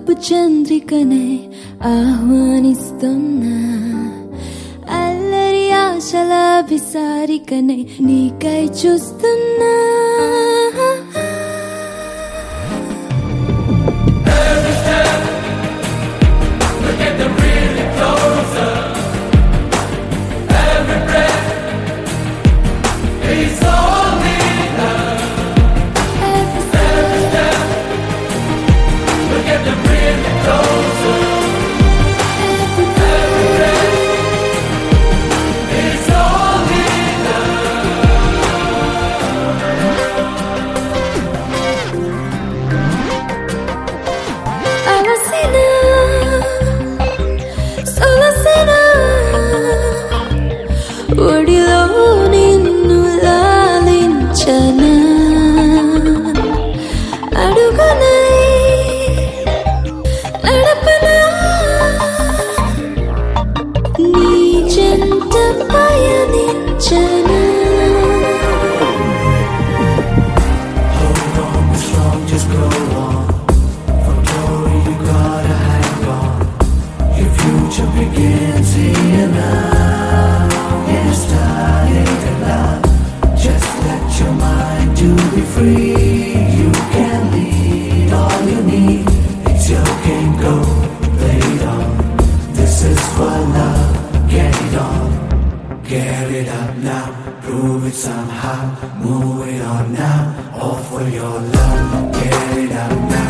మబ్బు చంద్రికనే ఆహ్వానిస్తున్నా అల్లరి ఆశల విసారికనే నీకై చూస్తున్నా అలసిన సొలసిన ఒడిలో నిన్ను లాలించనా అడుగునై నడపనా నీ చెంత పయనించనా Hold on, be strong, just go on. From glory you gotta hang on. Your future begins here now. Yeah, started alive. Just let your mind to be free. You can lead all you need. It's your game, go play it on. This is what love, get it on. Get it up now, prove it somehow. Move it on now, all for your love. Get it up now.